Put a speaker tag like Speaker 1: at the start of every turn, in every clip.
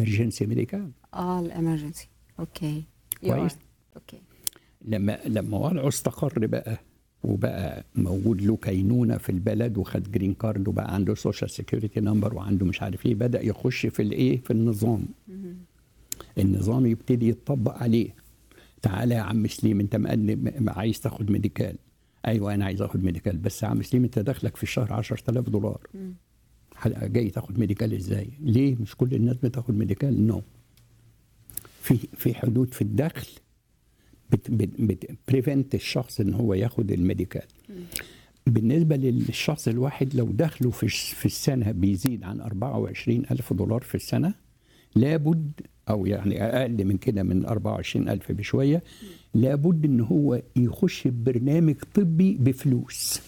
Speaker 1: الامرجنسي ميديكال
Speaker 2: اه الامرجنسي اوكي
Speaker 1: كويس.
Speaker 2: You are- اوكي
Speaker 1: لما لما وضعه استقر بقى وبقى موجود له كينونه في البلد وخد جرين كارد وبقى عنده سوشيال سيكيورتي نمبر وعنده مش عارف ايه بدا يخش في الايه في النظام النظام يبتدي يتطبق عليه تعالى يا عم سليم انت مقدم عايز تاخد ميديكال ايوه انا عايز اخد ميديكال بس يا عم سليم انت دخلك في الشهر 10000 دولار حلقة جاي تاخد ميديكال ازاي ليه مش كل الناس بتاخد ميديكال نو في في حدود في الدخل بت بت بت بريفنت الشخص ان هو ياخد الميديكال بالنسبه للشخص الواحد لو دخله في الس- في السنه بيزيد عن 24 الف دولار في السنه لابد او يعني اقل من كده من 24 الف بشويه لابد ان هو يخش ببرنامج طبي بفلوس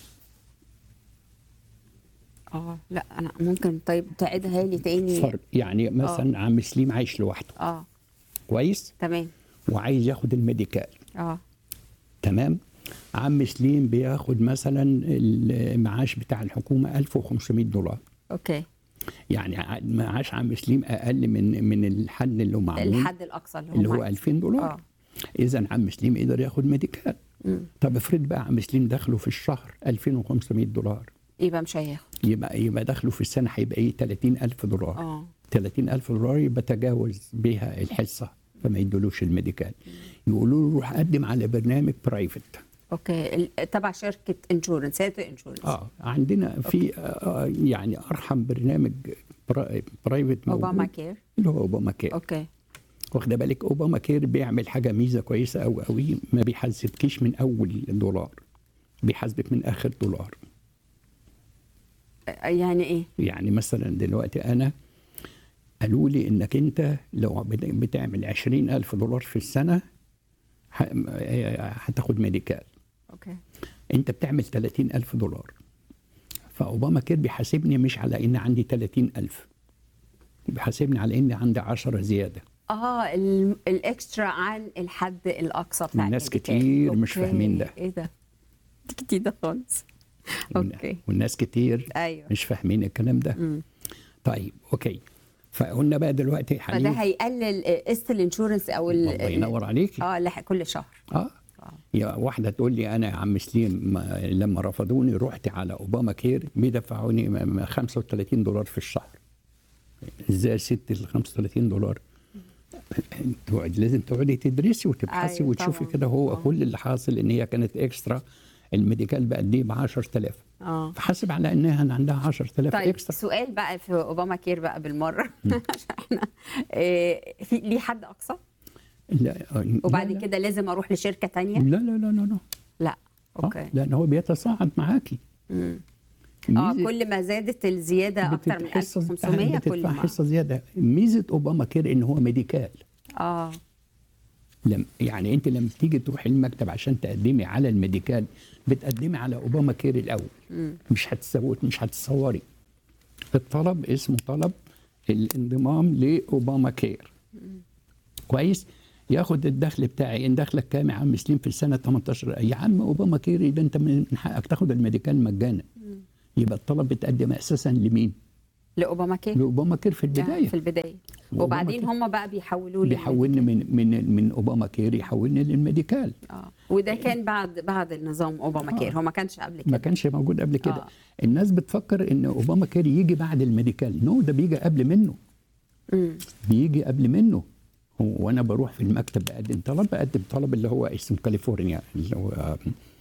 Speaker 2: اه لا انا ممكن طيب تعيدها لي تاني
Speaker 1: فرق يعني مثلا عم سليم عايش لوحده
Speaker 2: اه
Speaker 1: كويس
Speaker 2: تمام
Speaker 1: وعايز ياخد الميديكال
Speaker 2: اه
Speaker 1: تمام عم سليم بياخد مثلا المعاش بتاع الحكومه 1500 دولار
Speaker 2: اوكي
Speaker 1: يعني ع- معاش عم سليم اقل من من الحد اللي هو معمول
Speaker 2: الحد الاقصى اللي هو
Speaker 1: اللي هو
Speaker 2: معاك.
Speaker 1: 2000 دولار
Speaker 2: اه
Speaker 1: اذا عم سليم قدر ياخد ميديكال
Speaker 2: مم.
Speaker 1: طب افرض بقى عم سليم دخله في الشهر 2500 دولار
Speaker 2: يبقى مش هياخد
Speaker 1: يبقى يبقى دخله في السنه هيبقى ايه 30000 دولار
Speaker 2: اه
Speaker 1: 30000 دولار يبقى تجاوز بيها الحصه فما يدولوش الميديكال يقولوا له روح قدم على برنامج برايفت
Speaker 2: اوكي ال- تبع شركه انشورنس هاتو انشورنس
Speaker 1: اه عندنا في آه يعني ارحم برنامج برا- برايفت موجود
Speaker 2: اوباما كير
Speaker 1: اللي هو اوباما كير
Speaker 2: اوكي
Speaker 1: واخده بالك اوباما كير بيعمل حاجه ميزه كويسه قوي قوي ما بيحاسبكيش من اول دولار بيحاسبك من اخر دولار
Speaker 2: آه، يعني ايه
Speaker 1: يعني مثلا دلوقتي انا قالوا لي انك انت لو بت- بتعمل عشرين ألف دولار في السنه ه- هتاخد ميديكال
Speaker 2: اوكي
Speaker 1: انت بتعمل 30 ألف دولار فأوباما كير بيحاسبني مش على إن عندي 30 ألف بيحاسبني على إن عندي 10 زيادة
Speaker 2: اه ال- الاكسترا عن الحد الاقصى بتاع
Speaker 1: الناس
Speaker 2: الميديكال.
Speaker 1: كتير مش
Speaker 2: أوكي.
Speaker 1: فاهمين ده.
Speaker 2: ايه ده دي جديده خالص اوكي
Speaker 1: والناس كتير
Speaker 2: ايوه
Speaker 1: مش فاهمين الكلام ده
Speaker 2: مم.
Speaker 1: طيب أوكي فقلنا بقى دلوقتي
Speaker 2: فده
Speaker 1: حاليا
Speaker 2: هيقلل قسط الانشورنس او ال-
Speaker 1: الله ينور عليك
Speaker 2: اه اللي كل شهر
Speaker 1: اه
Speaker 2: آه.
Speaker 1: يا واحدة تقول لي أنا يا عم سليم ما- لما رفضوني رحت على أوباما كير بيدفعوني م- م- 35 دولار في الشهر إزاي ست ال 35 دولار تقعد لازم تقعدي تدرسي وتبحثي
Speaker 2: أيوة
Speaker 1: وتشوفي
Speaker 2: طبعاً.
Speaker 1: كده هو
Speaker 2: آه.
Speaker 1: كل اللي حاصل ان هي كانت اكسترا الميديكال بقد ايه ب 10000
Speaker 2: اه
Speaker 1: فحاسب على انها عندها 10000
Speaker 2: طيب
Speaker 1: اكسترا
Speaker 2: سؤال بقى في اوباما كير بقى بالمره عشان احنا إيه في ليه حد اقصى
Speaker 1: لا
Speaker 2: وبعد
Speaker 1: لا
Speaker 2: كده لازم اروح لشركه تانية
Speaker 1: لا لا لا لا لا
Speaker 2: لا
Speaker 1: آه،
Speaker 2: اوكي
Speaker 1: لان هو بيتصاعد معاكي
Speaker 2: مم. اه
Speaker 1: ميزة-
Speaker 2: كل ما زادت الزياده اكتر من
Speaker 1: بتتحصص-
Speaker 2: 1500 كل
Speaker 1: بتدفع
Speaker 2: ما
Speaker 1: حصه زياده ميزه اوباما كير ان هو ميديكال
Speaker 2: اه
Speaker 1: لم يعني انت لما تيجي تروحي المكتب عشان تقدمي على الميديكال بتقدمي على اوباما كير الاول
Speaker 2: مم.
Speaker 1: مش هتسوت مش هتتصوري الطلب اسمه طلب الانضمام لاوباما كير كويس ياخد الدخل بتاعي ان دخلك كام يا عم سليم في السنه 18 يا عم اوباما كير ده انت من حقك تاخد الميديكال مجانا يبقى الطلب بيتقدم اساسا لمين؟
Speaker 2: لاوباما كير
Speaker 1: لاوباما كير في البدايه
Speaker 2: في البدايه
Speaker 1: وأوباما
Speaker 2: وبعدين
Speaker 1: كير.
Speaker 2: هم بقى بيحولوا لي
Speaker 1: بيحولني من من من اوباما كير يحولني للميديكال
Speaker 2: اه وده كان بعد بعد النظام اوباما
Speaker 1: آه.
Speaker 2: كير هو ما كانش قبل
Speaker 1: ما
Speaker 2: كده
Speaker 1: كانش موجود قبل كده
Speaker 2: آه.
Speaker 1: الناس بتفكر ان اوباما كير يجي بعد الميديكال نو ده بيجي قبل منه
Speaker 2: مم.
Speaker 1: بيجي قبل منه هو وانا بروح في المكتب بقدم طلب بقدم طلب اللي هو اسمه كاليفورنيا اللي هو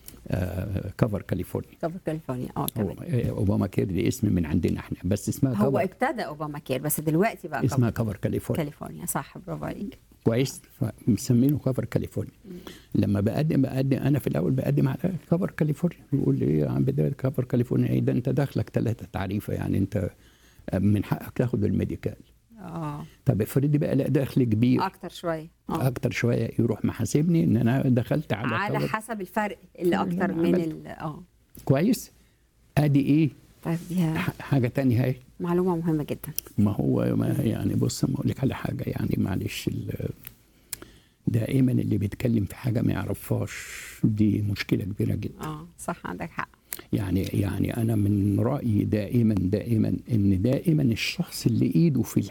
Speaker 1: كفر كاليفورنيا
Speaker 2: كفر كاليفورنيا اه
Speaker 1: هو
Speaker 2: تمام
Speaker 1: آه، اوباما كير دي اسم من عندنا احنا بس اسمها
Speaker 2: هو
Speaker 1: كفر
Speaker 2: ابتدى اوباما كير بس دلوقتي بقى
Speaker 1: اسمها
Speaker 2: كفر
Speaker 1: كفر كاليفورنيا
Speaker 2: كاليفورنيا صح برافو عليك
Speaker 1: كويس فمسمينه كفر كاليفورنيا لما بقدم بقدم انا في الاول بقدم على كفر كاليفورنيا يقول لي ايه يا عم ده كفر كاليفورنيا ايه ده انت داخلك ثلاثه تعريفه يعني انت من حقك تاخد الميديكال
Speaker 2: اه
Speaker 1: طب افرضي بقى لا دخل كبير
Speaker 2: اكتر شويه اه
Speaker 1: اكتر شويه يروح محاسبني ان انا دخلت على,
Speaker 2: على
Speaker 1: كفر
Speaker 2: حسب الفرق اللي
Speaker 1: اللي
Speaker 2: اكتر
Speaker 1: أنا
Speaker 2: من
Speaker 1: عملته.
Speaker 2: ال اه
Speaker 1: كويس ادي ايه
Speaker 2: طيب دي
Speaker 1: ح- حاجه تانية اهي
Speaker 2: معلومه مهمه جدا
Speaker 1: ما هو ما يعني بص ما اقول لك على حاجه يعني معلش ال- دائما اللي بيتكلم في حاجه ما يعرفهاش دي مشكله كبيره جدا
Speaker 2: اه صح عندك حق
Speaker 1: يعني يعني انا من رايي دائما دائما ان دائما الشخص اللي ايده في